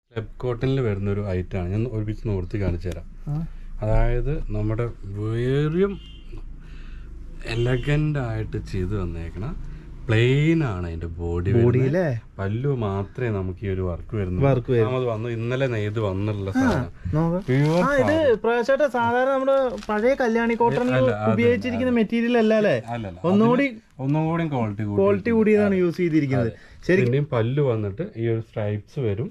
Web കോട്ടണിൽ വരുന്ന ഒരു ഐറ്റമാണ് ഞാൻ ഒരു പീസ് നോർത്തി കാണിച്ചു തരാം അതായത് നമ്മുടെ വേറിയും എലഗൻ്റ് ആയിട്ട് ചെയ്ത് വന്നേക്കണ പ്ലെയിൻ ആണ് അതിന്റെ ബോഡി ബോഡിയിലെ പല്ലു മാത്രമേ നമുക്ക് ഈ ഒരു വർക്ക് വരുന്നുള്ളൂ വർക്ക് വരും അത് വന്നു ഇന്നലെ നെയ്ത് വന്നുള്ള സാധനം നോക്കാം Pure ആ ഇത് പ്രാവശ്യമായിട്ട് സാധാരണ നമ്മുടെ പഴയ കല്യാണി കോട്ടണിൽ അല്ല, അത് ഉപയോഗിച്ചിരിക്കുന്ന മെറ്റീരിയൽ അല്ല അല്ലേ അല്ലല്ല ഒന്നുകൂടി ഒന്നും കൂടി ക്വാളിറ്റി കൂടി ക്വാളിറ്റി കൂടിയതാണ് യൂസ് ചെയ്തിരിക്കുന്നത് ശരി ഇതിന്റെയും പല്ല് വന്നിട്ട് ഈ ഒരു സ്ട്രൈപ്സ് വരും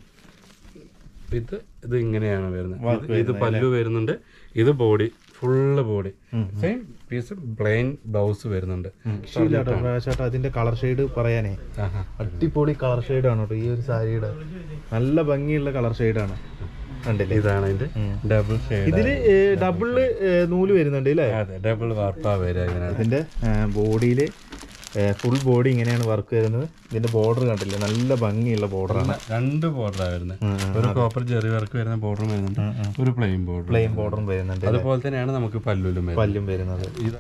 ഇത് ഇത് ഇങ്ങനെയാണ് വരുന്നത് ഇത് ഇത് പല്ലു വരുന്നുണ്ട് ഇത് body full body same piece plain blouse വരുന്നുണ്ട് രക്ഷയില്ലാട്ടോ പ്രാവശ്യമായിട്ട് അതിന്റെ കളർ ഷെയ്ഡ് പറയാനേ ആഹാ. അടിപൊളി കളർ ഷെയ്ഡ് ആണ് കേട്ടോ ഈ ഒരു സാരിയുടെ നല്ല ഭംഗിയുള്ള കളർ ഷെയ്ഡാണ് കണ്ടില്ലേ ഇതാണ് അതിന്റെ ഡബിൾ ഷെയ്ഡ് ഇതില് ഡബിള് നൂല് വരുന്നുണ്ട് അല്ലേ അതെ ഡബിൾ വാർപ്പാ വരിക ഇതിനകത്ത് ഇതിന്റെ ബോഡിയില് ഫുൾ ബോഡി ഇങ്ങനെയാണ് വർക്ക് വരുന്നത് ഇതിന്റെ ബോർഡർ കണ്ടില്ലേ നല്ല ഭംഗിയുള്ള ബോർഡറാണ് രണ്ട് ബോർഡറാണ് വരുന്നത് ഒരു കോപ്പർ ജെറി വർക്ക് വരുന്ന ബോർഡർ വരുന്നുണ്ട് ഒരു പ്ലെയിൻ ബോർഡർ പ്ലെയിൻ ബോർഡറും വരുന്നുണ്ട് അതുപോലെ തന്നെയാണ് നമുക്ക് പല്ലുലും വരുന്നത് പല്ലും വരുന്നത് ഇത്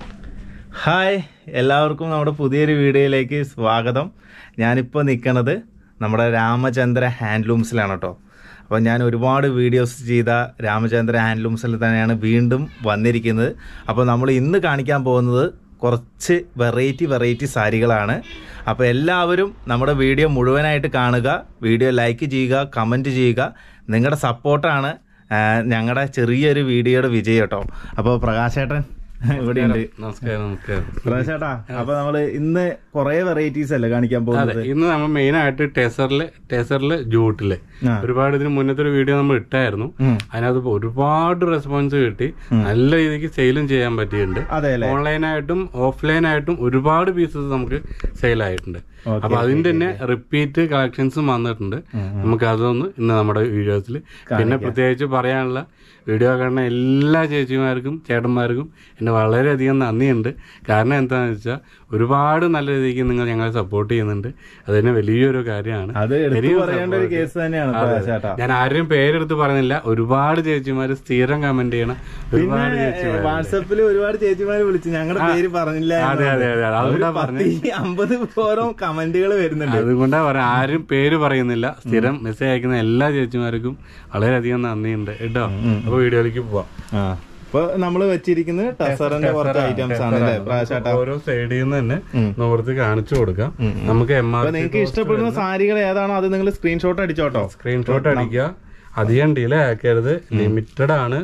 ഹായ് എല്ലാവർക്കും നമ്മുടെ പുതിയൊരു വീഡിയോയിലേക്ക് സ്വാഗതം ഞാനിപ്പോൾ നിൽക്കുന്നത് നമ്മുടെ രാമചന്ദ്ര ഹാൻഡ്ലൂംസിലാണ് കേട്ടോ അപ്പോൾ ഞാൻ ഒരുപാട് വീഡിയോസ് ചെയ്ത രാമചന്ദ്ര ഹാൻഡ്ലൂംസിൽ തന്നെയാണ് വീണ്ടും വന്നിരിക്കുന്നത് അപ്പോൾ നമ്മൾ ഇന്ന് കാണിക്കാൻ പോകുന്നത് കുറച്ച് വെറൈറ്റി വെറൈറ്റി സാരികളാണ് അപ്പോൾ എല്ലാവരും നമ്മുടെ വീഡിയോ മുഴുവനായിട്ട് കാണുക വീഡിയോ ലൈക്ക് ചെയ്യുക കമൻറ്റ് ചെയ്യുക നിങ്ങളുടെ സപ്പോർട്ടാണ് ഞങ്ങളുടെ ചെറിയൊരു വീഡിയോയുടെ വിജയം കേട്ടോ അപ്പോൾ പ്രകാശേട്ടൻ ഇവിടെ ഉണ്ട് നമസ്കാരം നമസ്കാരം പ്രകാശേട്ടാ അപ്പൊ നമ്മള് ഇന്ന് കൊറേ വെറൈറ്റീസ് അല്ലേ കാണിക്കാൻ പോകുന്നത് അതെ ഇന്ന് നമ്മൾ മെയിൻ ആയിട്ട് ടെസറില് ടെസറില് ജൂട്ടില് ആ. ഒരുപാട് ഇതിന് മുന്നത്തെ ഒരു വീഡിയോ നമ്മൾ ഇട്ടായിരുന്നു ഉം. അതിനകത്ത് ഒരുപാട് റെസ്പോൺസ് കിട്ടി നല്ല രീതിക്ക് സെയിലും ചെയ്യാൻ പറ്റിയിട്ടുണ്ട് അതെ അല്ലേ ഓൺലൈനായിട്ടും ഓഫ്ലൈനായിട്ടും ഒരുപാട് പീസസ് നമുക്ക് സെയിൽ ആയിട്ടുണ്ട് അപ്പൊ അതിന്റെ തന്നെ റിപ്പീറ്റ് കളക്ഷൻസും വന്നിട്ടുണ്ട് നമുക്ക് അതൊന്ന് ഇന്ന് നമ്മുടെ വീഡിയോസിൽ പിന്നെ പ്രത്യേകിച്ച് പറയാനുള്ള വീഡിയോ കാണുന്ന എല്ലാ ചേച്ചിമാർക്കും ചേട്ടന്മാർക്കും എന്നെ വളരെയധികം നന്ദിയുണ്ട് കാരണം എന്താണെന്ന് വെച്ചാൽ ഒരുപാട് നല്ല രീതിക്ക് നിങ്ങൾ ഞങ്ങളെ സപ്പോർട്ട് ചെയ്യുന്നുണ്ട് അത് തന്നെ വലിയൊരു കാര്യമാണ് അത് എടുത്തു വലിയ പറയേണ്ട ഒരു support. കേസ് തന്നെയാണ് അതെ, അതെ. പ്രകാശേട്ടാ ഞാൻ ആരെയും പേരെടുത്ത് പറയുന്നില്ല ഒരുപാട് ചേച്ചിമാർ സ്ഥിരം കമന്റ് ചെയ്യണം ഒരുപാട് ചേച്ചിമാർ വാട്സപ്പിൽ ഒരുപാട് ചേച്ചിമാര് വിളിച്ചു ഞങ്ങളുടെ പേര് പറഞ്ഞില്ല അതെ അതെ അതെ അതുകൊണ്ടാ ഒരു പറഞ്ഞത് പത്ത് അമ്പത് ഓരോ കമന്റുകൾ വരുന്നുണ്ട് അതുകൊണ്ടാ പറയാം ആരും പേര് പറയുന്നില്ല സ്ഥിരം മെസ്സേജ് അയക്കുന്ന എല്ലാ ചേച്ചിമാർക്കും വളരെയധികം നന്ദിയുണ്ട് കേട്ടോ അപ്പൊ വീഡിയോയിലേക്ക് പോവാം ആ ഇപ്പൊ നമ്മള് വെച്ചിരിക്കുന്നത് ടസറിന്റെ കുറച്ച് ഐറ്റംസ് ആണ് അല്ലേ പ്രകാശേട്ടാ ഓരോ സൈഡിൽ നിന്ന് തന്നെ നിവർത്തി കാണിച്ചു കൊടുക്കാം നമുക്ക് എം ആർ അപ്പൊ നിങ്ങൾക്ക് ഇഷ്ടപ്പെടുന്ന സാരികൾ ഏതാണോ അത് നിങ്ങൾ സ്ക്രീൻഷോട്ട് അടിച്ചോട്ടോ സ്ക്രീൻഷോട്ട് അടിക്കുക അധികം ഡിലേ ആക്കരുത് ലിമിറ്റഡ് ആണ്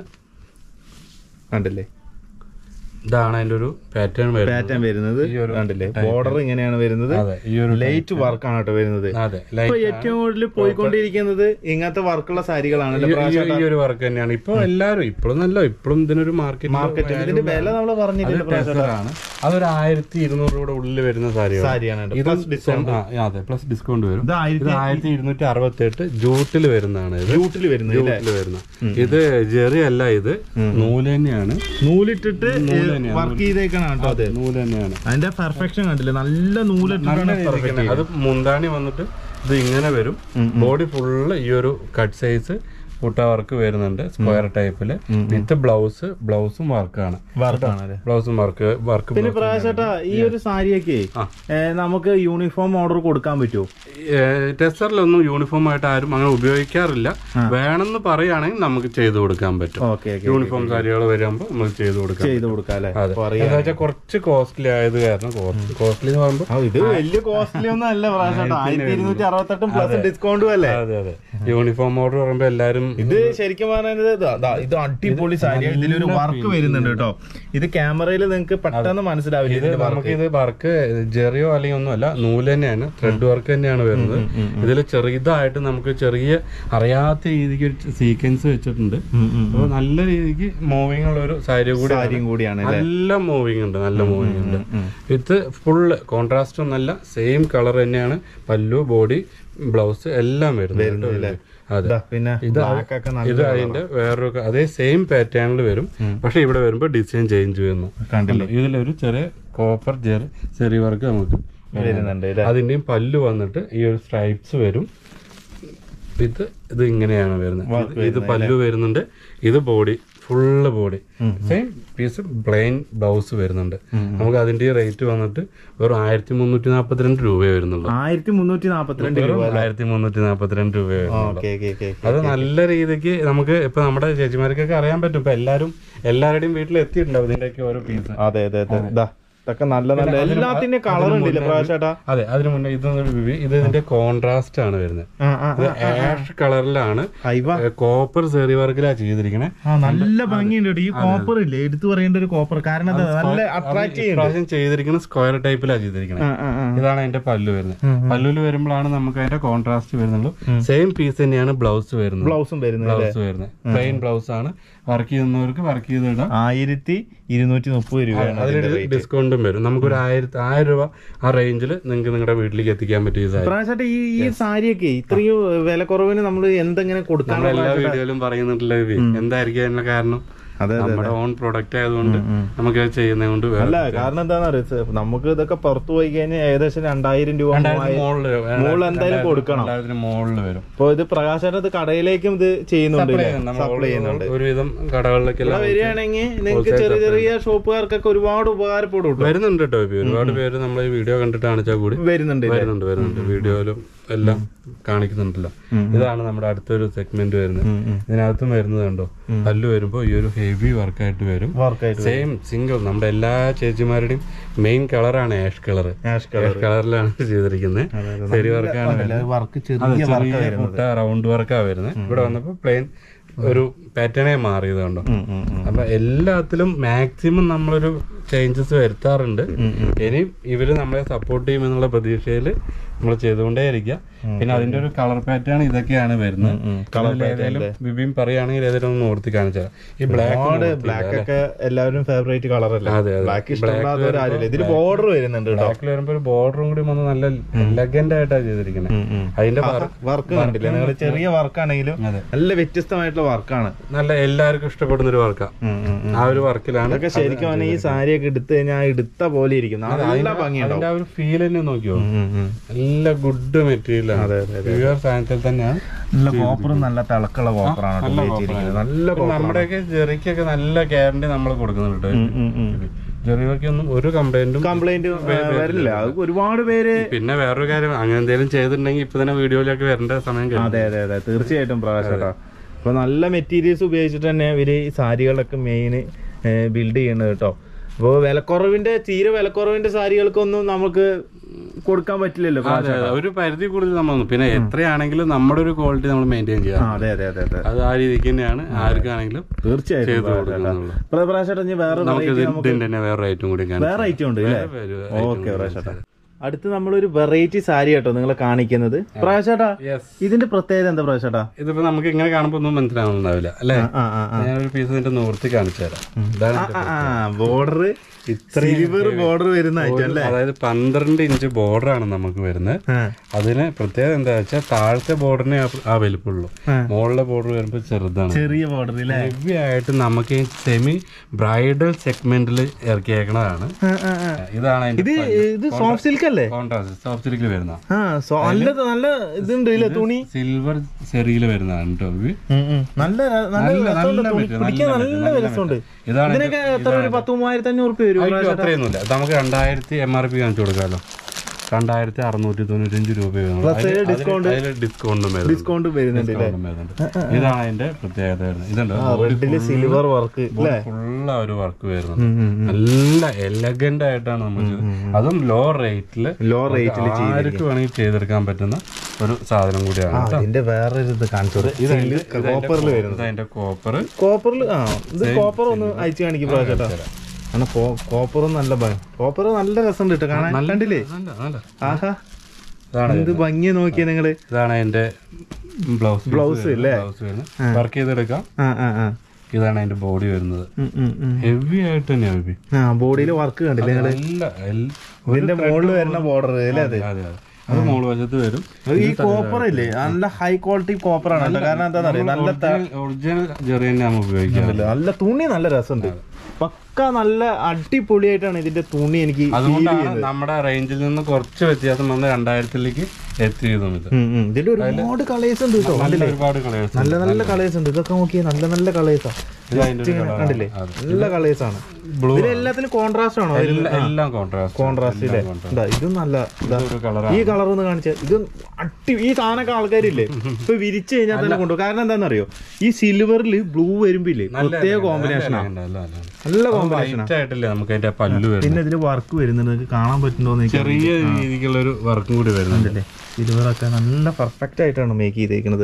കണ്ടില്ലേ ഇതാണ് അതിന്റെ ഒരു പാറ്റേൺ വരുന്നത് പാറ്റേൺ വരുന്നത് ഈ ഒരു കണ്ടില്ലേ ബോർഡർ ഇങ്ങനെയാണ് വരുന്നത് അതെ ഈ ഒരു ലൈറ്റ് വർക്കാണ് കേട്ടോ വരുന്നത് അതെ ഇപ്പൊ ലൈക്ക് ഏറ്റവും കൂടുതൽ പോയിക്കൊണ്ടിരിക്കുന്നത് ഇങ്ങനത്തെ വർക്കുള്ള സാരികളാണല്ലോ ഈ- ഈ ഒരു വർക്ക് തന്നെയാണ് ഇപ്പൊ എല്ലാരും ഇപ്പോഴും നല്ല ഇപ്പോഴും ഇതിനൊരു മാർക്കറ്റ് മാർക്കറ്റിൽ ഇതിന്റെ വില നമ്മൾ പറഞ്ഞിട്ടില്ല ആണ് അതൊരു ആയിരത്തി ഇരുന്നൂറ് രൂപ ഉള്ളിൽ വരുന്ന സാരികൾ സാരിയാണ് കേട്ടോ. ഇത് Plus discount. അതെ പ്ലസ് ഡിസ്കൗണ്ട് വരും ഇത് ആയിരത്തി ഇത് ആയിരത്തി ഇരുന്നൂറ്റി അറുപത്തി എട്ട് ജൂട്ടിൽ വരുന്നതാണ് ഇത് ബ്യൂട്ടിൽ വരുന്നത് ഇല്ലേ? ജൂട്ടിൽ വരുന്ന ഇത് ജെറി അല്ല ഇത് നൂല് തന്നെയാണ് നൂലിട്ടിട്ട് തന്നെയാണ്, വർക്ക് ചെയ്തേക്കണം കേട്ടോ അത് നൂല് തന്നെയാണ് അതിന്റെ പെർഫെക്ഷൻ കണ്ടില്ലേ നല്ല നൂലിട്ടിട്ടാണ് നല്ല രീതിക്ക് അത് മുന്താണി വന്നിട്ട് ഇത് ഇങ്ങനെ വരും ബോഡി ഫുള്ള് ഈ ഒരു കട്ട് സൈസ് പുട്ട വർക്ക് വരുന്നുണ്ട് സ്ക്വയർ ടൈപ്പില് വിത്ത് ബ്ലൗസ് ബ്ലൗസും വർക്കാണ് വർക്കാണ് അല്ലേ ബ്ലൗസും വർക്ക് വർക്ക് പിന്നെ പ്രാവശ്യട്ടാ ഈ ഒരു സാരിയൊക്കെ ആ. ഏ, നമുക്ക് യൂണിഫോം ഓർഡർ കൊടുക്കാൻ പറ്റുമോ ടെസ്റ്ററിലൊന്നും യൂണിഫോം ആയിട്ട് ആരും അങ്ങനെ ഉപയോഗിക്കാറില്ല വേണമെന്ന് പറയുകയാണെങ്കിൽ നമുക്ക് ചെയ്തു കൊടുക്കാൻ പറ്റും ഓക്കെ ഓക്കെ യൂണിഫോം സാരികൾ വരുമ്പോൾ നമുക്ക് ചെയ്തു കൊടുക്കാം ചെയ്ത് കൊടുക്കാം അല്ലേ അതെ അപ്പൊ അറിയാം എന്താ വെച്ചാൽ കുറച്ച് കോസ്റ്റ്ലി ആയത് കാരണം കോസ്റ്റ്ലി എന്ന് പറയുമ്പോൾ ആ, ഇത് വലിയ കോസ്റ്റ്ലി ഒന്നും അല്ല പ്രാവശ്യം ആയിരത്തി ഇരുന്നൂറ്റി അറുപത്തെട്ടും പ്ലസ് ഡിസ്കൗണ്ടും അല്ലേ അതെ അതെ യൂണിഫോം ഓർഡർ പറയുമ്പോൾ എല്ലാവരും ഇത് ശരിക്കും പറയുന്നത് ഇതാ, ദാ, ഇത് അടിപൊളി സാരിയാണ് ഇതിലൊരു വർക്ക് വരുന്നുണ്ട് കേട്ടോ ഇത് ക്യാമറയിൽ നിങ്ങൾക്ക് പെട്ടെന്ന് മനസ്സിലാവില്ല ഇത് ഇതിന്റെ വർക്ക് നമുക്ക് ഇത് വർക്ക് ജെറിയോ അല്ലെങ്കിൽ ഒന്നുമല്ല നൂല് തന്നെയാണ് ത്രെഡ് വർക്ക് തന്നെയാണ് വരുന്നത് ഇതിൽ ചെറിയതായിട്ട് നമുക്ക് ചെറിയ അറിയാത്ത രീതിക്ക് ഒരു സീക്വൻസ് വെച്ചിട്ടുണ്ട് അപ്പോൾ നല്ല രീതിക്ക് മൂവിങ് ഉള്ള ഒരു സാരി കൂടി സാരിയും കൂടിയാണ് നല്ല മൂവിങ് ഉണ്ട് നല്ല മൂവിങ് ഉണ്ട് ഇത് ഫുള്ള് കോൺട്രാസ്റ്റ് ഒന്നല്ല സെയിം കളർ തന്നെയാണ് പല്ലു ബോഡി ബ്ലൗസ് എല്ലാം വരുന്നത് അതെ ഇതാ, പിന്നെ ഇത് ബ്ലാക്ക് ഒക്കെ നല്ല ഇത് അതിന്റെ വേറൊരു ക- അതേ സെയിം പാറ്റേണിൽ വരും പക്ഷെ ഇവിടെ വരുമ്പോൾ ഡിസൈൻ ചേഞ്ച് ചെയ്യുന്നു കണ്ടില്ലേ ഇതിലൊരു ചെറിയ കോപ്പർ ജെറി ചെറിയ വർക്ക് നമുക്ക് വരുന്നുണ്ട് ഇല്ലേ? അതിന്റെയും പല്ല് വന്നിട്ട് ഈ ഒരു സ്ട്രൈപ്സ് വരും ഇത് ഇത് ഇങ്ങനെയാണ് വരുന്നത് ഇത് ഇത് പല്ലു വരുന്നുണ്ട് ഇത് body full body same piece plain blouse വരുന്നുണ്ട് നമുക്ക് അതിന്റെ റേറ്റ് വന്നിട്ട് വെറും ആയിരത്തി മുന്നൂറ്റി നാപ്പത്തിരണ്ട് രൂപയെ വരുന്നുള്ളൂ ആയിരത്തി മുന്നൂറ്റി നാപ്പത്തിരണ്ട് രൂപ വെറും ആയിരത്തി മുന്നൂറ്റി നാപ്പത്തിരണ്ട് രൂപയെ വരുന്നുള്ളൂ ഓക്കെ ഓക്കെ ഓക്കെ അത് നല്ല രീതിക്ക് നമുക്ക് ഇപ്പൊ നമ്മുടെ ചേച്ചിമാർക്കൊക്കെ അറിയാൻ പറ്റും ഇപ്പൊ എല്ലാരും എല്ലാവരുടെയും വീട്ടിൽ എത്തിയിട്ടുണ്ടാവും ഇതിന്റെയൊക്കെ ഓരോ പീസ് അതെ അതെ അതെ ഇതാ ഇതൊക്കെ നല്ല നല്ല എല്ലാത്തിന്റെ കളർ ഉണ്ടല്ലേ പ്രാവശ്യട്ടാ അതെ അതിന് മുന്നേ ഇത് ഇത് ഇതിന്റെ കോൺട്രാസ്റ്റ് ആണ് വരുന്നത് ആ ആ ഇത് ആഷ് കളറിലാണ് അയ്യ കോപ്പർ സെറി വർക്കിലാണ് ചെയ്തിരിക്കണേ ആ നല്ല ഭംഗിയുണ്ട് കേട്ടോ. ഈ കോപ്പർ ഇല്ലേ എടുത്തു പറയേണ്ട ഒരു കോപ്പർ കാരണം എന്താ നല്ല അട്രാക്ട് ചെയ്യുന്നുണ്ട് ഇപ്രാവശ്യം ചെയ്തിരിക്കുന്ന സ്ക്വയർ ടൈപ്പിലാണ് ചെയ്തിരിക്കുന്നത് ആ, ആ, ആ. ഇതാണ് അതിന്റെ പല്ലു വരുന്നത് പല്ലുവിൽ വരുമ്പോഴാണ് നമുക്ക് അതിന്റെ കോൺട്രാസ്റ്റ് വരുന്നുള്ളൂ സെയിം പീസ് തന്നെയാണ് ബ്ലൗസ് വരുന്നത് ബ്ലൗസും വരുന്നത് ബ്ലൗസ് വരുന്നത് പ്ലെയിൻ ബ്ലൗസ് ആണ് വർക്ക് ചെയ്യുന്നവർക്ക് വർക്ക് ചെയ്തിടാം ആയിരത്തി ഇരുന്നൂറ്റി മുപ്പത് രൂപയാണ് അതിലൊരു ഡിസ്കൗണ്ടും വരും നമുക്കൊരു ആയിരത്തി ആയിരം രൂപ ആ റേഞ്ചിൽ നിങ്ങൾക്ക് നിങ്ങളുടെ വീട്ടിലേക്ക് എത്തിക്കാൻ പറ്റിയ സാരി പ്രാവശ്യമായിട്ട് ഈ ഈ സാരിയൊക്കെ ഇത്രയും വില കുറവിന് നമ്മൾ എന്തെങ്ങനെ കൊടുക്കാൻ നമ്മൾ എല്ലാ വീഡിയോയിലും പറയുന്നുണ്ടല്ലോ ഇത്. എന്തായിരിക്കും അതിനുള്ള കാരണം അതെ നമ്മുടെ ഓൺ പ്രൊഡക്റ്റ് ആയതുകൊണ്ട് നമുക്ക് അത് ചെയ്യുന്നത് കൊണ്ട് അല്ല കാരണം എന്താണെന്ന് അറിയാം നമുക്ക് ഇതൊക്കെ പുറത്തു പോയി കഴിഞ്ഞാൽ ഏകദേശം രണ്ടായിരം രൂപ മൂവായിരം മുകളിൽ എന്തായാലും കൊടുക്കണം മുകളിൽ വരും അപ്പൊ ഇത് പ്രകാശായിട്ട് ഇത് കടയിലേക്കും ഇത് ചെയ്യുന്നുണ്ട് Supply ഇല്ലേ? ചെയ്യുന്നു. നമ്മൾ സപ്ലൈ ചെയ്യുന്നുണ്ട് ഒരുവിധം കടകളിലേക്കെല്ലാം ഇവിടെ വരികയാണെങ്കിൽ നിങ്ങൾക്ക് ചെറിയ ചെറിയ ഷോപ്പുകാർക്കൊക്കെ ഒരുപാട് ഉപകാരപ്പെടും കേട്ടോ വരുന്നുണ്ട് കേട്ടോ ഇപ്പൊ ഒരുപാട് പേര് നമ്മൾ ഈ വീഡിയോ കണ്ടിട്ട് കാണിച്ചാൽ കൂടി വരുന്നുണ്ട് ഇല്ലേ? വരുന്നുണ്ട് വരുന്നുണ്ട് വീഡിയോയിലും എല്ലാം കാണിക്കുന്നുണ്ടല്ലോ ഇതാണ് നമ്മുടെ അടുത്തൊരു സെഗ്മെന്റ് വരുന്നത് ഇതിനകത്തും വരുന്നത് കണ്ടോ പല്ല് വരുമ്പോ ഈ ഒരു ഹെവി വർക്കായിട്ട് വരും വർക്കായിട്ട് സെയിം സിംഗിൾ നമ്മുടെ എല്ലാ ചേച്ചിമാരുടെയും മെയിൻ കളറാണ് ash colour ash colour ash കളറിലാണ് ചെയ്തിരിക്കുന്നത് ശരി വർക്കാണ് വർക്ക് അത് ചെറിയ വർക്ക് ചെറിയ മുട്ട റൗണ്ട് വർക്കാ വരുന്നത് ഇവിടെ വന്നപ്പോ പ്ലെയിൻ ഒരു പാറ്റേണേ മാറിയത് കണ്ടോ അപ്പൊ എല്ലാത്തിലും മാക്സിമം നമ്മളൊരു ചേഞ്ചസ് വരുത്താറുണ്ട് ഇനിയും ഇവര് നമ്മളെ സപ്പോർട്ട് ചെയ്യുമെന്നുള്ള പ്രതീക്ഷയിൽ നമ്മൾ ചെയ്തുകൊണ്ടേ ഇരിക്കുക പിന്നെ അതിന്റെ ഒരു കളർ പാറ്റേൺ ഇതൊക്കെയാണ് വരുന്നത് ഇതിൽ ഏതെങ്കിലും ബിബിയും പറയുകയാണെങ്കിൽ ഏതെങ്കിലും ഒന്ന് ഓർത്തി കാണിച്ചാൽ ഈ ബ്ലാക്ക് ബ്ലാക്ക് ഒക്കെ എല്ലാവരും ഫേവറേറ്റ് കളർ അല്ലേ അതെ, അതെ. ബ്ലാക്ക് ഇഷ്ടമില്ലാത്തവരാരില്ല ഇതിന് ബോർഡർ വരുന്നുണ്ട് കേട്ടോ ബ്ലാക്കിൽ വരുമ്പോ ഒരു ബോർഡറും കൂടി വന്ന് നല്ല എലഗന്റ് ആയിട്ടാണ് ചെയ്തിരിക്കുന്നത് അതിന്റെ വർ- വർക്ക് കണ്ടില്ല നിങ്ങൾ ചെറിയ വർക്കാണെങ്കിലും അതെ. നല്ല വ്യത്യസ്തമായിട്ടുള്ള വർക്കാണ് നല്ല എല്ലാവർക്കും ഇഷ്ടപ്പെടുന്ന ഒരു വർക്കാ ആ ഒരു വർക്കിലാണ് അതൊക്കെ ശരിക്കും പറഞ്ഞാൽ ഈ സാരിയൊക്കെ എടുത്ത് കഴിഞ്ഞാൽ എടുത്ത പോലെ ഇരിക്കും നല്ല ഭംഗിയുണ്ടാവും അതിന്റെ ആ ഒരു ഫീൽ തന്നെ നോക്കിയോ നല്ല ഗുഡ് മെറ്റീരിയൽ ആണ് പ്യുവർ സാധനത്തിൽ തന്നെയാണ് നല്ല കോപ്പറും നല്ല തിളക്കുള്ള കോപ്പറാണ് കേട്ടോ ഉപയോഗിച്ചിരിക്കുന്നത് നല്ല പിന്നെ നമ്മുടെയൊക്കെ ജെറിക്കൊക്കെ നല്ല ഗ്യാരണ്ടി നമ്മൾ കൊടുക്കുന്നുണ്ട് ജെറിയൊക്കെ ഒന്നും ഒരു കംപ്ലൈന്റും കംപ്ലൈന്റ് വരില്ല അത് ഒരുപാട് പേര് പിന്നെ വേറൊരു കാര്യം അങ്ങനെ എന്തെങ്കിലും ചെയ്തിട്ടുണ്ടെങ്കിൽ ഇപ്പൊ തന്നെ വീഡിയോയിലൊക്കെ വരേണ്ട സമയം കഴിഞ്ഞു അതെ അതെ അതെ തീർച്ചയായിട്ടും പ്രകാശ് ചേട്ടാ അപ്പൊ നല്ല മെറ്റീരിയൽസ് ഉപയോഗിച്ചിട്ട് തന്നെ ഇവര് ഈ സാരികളൊക്കെ മെയിൻ ബിൽഡ് ചെയ്യുന്നത് കേട്ടോ അപ്പോൾ വിലക്കുറവിന്റെ തീരെ വിലക്കുറവിന്റെ സാരികൾക്കൊന്നും നമുക്ക് കൊടുക്കാൻ പറ്റില്ലല്ലോ പ്രകാശ് അതെ, ഒരു പരിധി കൂടുതൽ നമ്മൾ പിന്നെ എത്രയാണെങ്കിലും നമ്മുടെ ഒരു ക്വാളിറ്റി നമ്മൾ മെയിൻറ്റെയിൻ ആ, ചെയ്യാം അതെ അതെ അതെ അതെ അത് ആ രീതിക്ക് തന്നെയാണ് ആർക്കാണെങ്കിലും തീർച്ചയായിട്ടും ചെയ്തു പ്രകാശ് ചേട്ടാ. കൊടുക്കുന്നുള്ളൂ അപ്പോൾ പ്രകാശ് ചേട്ടാ ഇനി വേറെ നമുക്ക് variety ഇത് ഇതിന്റെ തന്നെ വേറെ ഐറ്റം കൂടി കാണിച്ചു വേറെ ഐറ്റം ഉണ്ട് അല്ലേ വേറെ ഒരു item ഓക്കെ കൂടി പ്രകാശ് ചേട്ടാ അടുത്ത് നമ്മളൊരു വെറൈറ്റി സാരി കേട്ടോ നിങ്ങളെ കാണിക്കുന്നത് പ്രകാശ് ചേട്ടാ Yes. ഇതിന്റെ പ്രത്യേകത എന്താ പ്രകാശ് ചേട്ടാ ഇതിപ്പോ നമുക്ക് ഇങ്ങനെ കാണുമ്പോ ഒന്നും മനസ്സിലാവുന്നുണ്ടാവില്ല അല്ലേ ആ ആ ആ ഞാനൊരു പീസ് ഇതിന്റെ നിവർത്തി കാണിച്ചു തരാം ഇതാണ് ഇതിന്റെ ആ ബോർഡർ സിൽവർ ബോർഡർ വരുന്ന ഐറ്റം അല്ലേ അതായത് പന്ത്രണ്ട് ഇഞ്ച് ബോർഡർ ആണ് നമുക്ക് വരുന്നത് ആ. അതിന് പ്രത്യേകത എന്താ വെച്ചാൽ താഴത്തെ ബോർഡറിനെ ആ വലിപ്പമുള്ളൂ ആ. മുകളിലെ ബോർഡർ വരുമ്പോൾ ചെറുതാണ് ചെറിയ ബോർഡർ അല്ലേ ഹെവി ആയിട്ട് നമുക്ക് ഈ സെമി ബ്രൈഡൽ സെഗ്മെന്റിൽ ഇറക്കിയേക്കണതാണ് ആ, ആ, ആ. ഇതാണ് ഇത് അതിന്റെ ഇത് സോഫ്റ്റ് സിൽക്ക് അല്ലേ കോൺട്രാസ്റ്റ് സോഫ്റ്റ് സിൽക്കിൽ വരുന്ന ആ സോ- നല്ല നല്ല ഇതുണ്ട് ഇല്ലേ തുണി സിൽവർ സെറിയിൽ വരുന്നതാണ് കേട്ടോ ഇത് ഉം, ഉം. നല്ല ര- നല്ല നല്ല രസമുണ്ട് തുണി മെറ്റീരിയൽ, പിടിക്കാൻ നല്ല നല്ല മെറ്റീരിയൽ, രസമുണ്ട് ഇതാണ് ഇതിനൊക്കെ എത്ര ഒരു പത്ത് മൂവായിരത്തി അഞ്ഞൂറ് രൂപ വരും അയ്യോ, അത്രയൊന്നുമില്ല നമുക്ക് രണ്ടായിരത്തി എം ആർ പി കാണിച്ചു കൊടുക്കാമല്ലോ രണ്ടായിരത്തി അറുന്നൂറ്റി തൊണ്ണൂറ്റഞ്ച് രൂപ discount. ഡിസ്കൗണ്ടും വരുന്നുണ്ട് ഡിസ്കൗണ്ട് വരുന്നുണ്ട് ഇല്ലേ ഡിസ്കൗണ്ടും വരുന്നുണ്ട് ഇതാണ് അതിന്റെ പ്രത്യേകത വരുന്നത് ഇതുണ്ടോ റെഡില് സിൽവർ വർക്ക് അല്ലേ ഫുള്ള ഒരു വർക്ക് വരുന്നുണ്ട് നല്ല എലഗന്റ് ആയിട്ടാണ് നമ്മൾ ചെയ്തത് അതും ലോ റേറ്റില് ലോ റേറ്റിൽ ആർക്ക് വേണമെങ്കിൽ ചെയ്തെടുക്കാൻ പറ്റുന്ന ഒരു സാധനം കൂടിയാണ് കേട്ടോ. അതിന്റെ വേറെ ഇത് കാണിച്ചോട് കോപ്പറിൽ വരുന്നത് ഇത് അതിന്റെ കോപ്പർ കോപ്പറിൽ ആ ഇത് കോപ്പർ ഒന്ന് അയച്ചു കാണിക്കും പ്രാവശ്യട്ടാ ആണ് കോപ്പറും നല്ല കോപ്പർ നല്ല രസമുണ്ട് കേട്ടോ കാണാൻ കണ്ടില്ലേ നല്ല നല്ല ആഹാ ഇതാണ് എന്ത് ഭംഗിയെ നോക്കിയാ നിങ്ങള് ഇതാണ് അതിന്റെ ബ്ലൗസ് Blouse അല്ലേ? ബ്ലൗസ് വരുന്നത് വർക്ക് ചെയ്തെടുക്കാം ആ ആ ആ ഇതാണ് അതിന്റെ ബോഡി വരുന്നത് ഉം, ഉം, ഉം. ഹെവി ആയിട്ട് തന്നെയാണ് ഹെവി ആ ബോഡിയിൽ വർക്ക് കണ്ടില്ലേ നിങ്ങള് നല്ല എൽ- ഇതിന്റെ മുകളിൽ വരുന്ന ബോർഡർ അല്ലേ അത് അതെ അതെ അത് മോള് വശത്ത് വരും അത് ഈ കോപ്പർ ഇല്ലേ നല്ല ഹൈ ക്വാളിറ്റി കോപ്പർ ആണ് കേട്ടോ കാരണം എന്താ പറയുക നല്ല ത- ഒറിജിനൽ ജെറി തന്നെ നമ്മൾ ഉപയോഗിക്കാം നല്ല തുണി നല്ല രസമുണ്ട് പക്ക പക്ക നല്ല അടിപൊളിയായിട്ടാണ് ഇതിന്റെ തുണി എനിക്ക് feel അതുകൊണ്ടാണ് ചെയ്യുന്നത്. നമ്മുടെ റേഞ്ചിൽ നിന്ന് കുറച്ച് വ്യത്യാസം വന്ന് രണ്ടായിരത്തിലേക്ക് എത്തിയതും ഇത് ഉം, ഉം. ഇതിന്റെ ഒരുപാട് കളേഴ്സ് ഉണ്ട് കേട്ടോ നല്ല ഒരുപാട് കളേഴ്സ് നല്ല നല്ല കളേഴ്സ് ഉണ്ട് ഇതൊക്കെ നോക്കിയാൽ നല്ല നല്ല കളേഴ്സാ ഇത് അതിന്റെ ഒരു colour ആണ്. കണ്ടില്ലേ അതെ. നല്ല കളേഴ്സ് ആണ് Blue ഇതിന് എല്ലാത്തിനും കോൺട്രാസ്റ്റ് ആണോ എല്ലാം എല്ലാം കോൺട്രാസ്റ്റ് കോൺട്രാസ്റ്റ് ഇല്ലേ ഇതാ, ഇതും നല്ല ഇതാ. ഒരു കളർ ഈ കളർ ഒന്ന് കാണിച്ചാൽ ഇത് അട്ടി ഈ സാധനമൊക്കെ ആൾക്കാരില്ലേ ഇപ്പൊ വിരിച്ചു കഴിഞ്ഞാൽ തന്നെ കൊണ്ടുപോകും കാരണം എന്താണെന്നറിയോ ഈ സിൽവറിൽ ബ്ലൂ വരുമ്പില്ലേ പ്രത്യേക കോമ്പിനേഷനാണ് നല്ല കോമ്പിനേഷൻ വൈറ്റ് ആയിട്ടില്ലേ നമുക്ക് അതിന്റെ പല്ലു വരുന്നത് പിന്നെ ഇതിൽ വർക്ക് വരുന്നുണ്ട് നിങ്ങൾക്ക് കാണാൻ പറ്റുന്നുണ്ടോ എന്ന് ചെറിയ രീതിക്കുള്ള ഒരു വർക്കും കൂടി വരുന്നുണ്ട് സിൽവറൊക്കെ നല്ല പെർഫെക്റ്റ് ആയിട്ടാണ് മേക്ക് ചെയ്തേക്കുന്നത്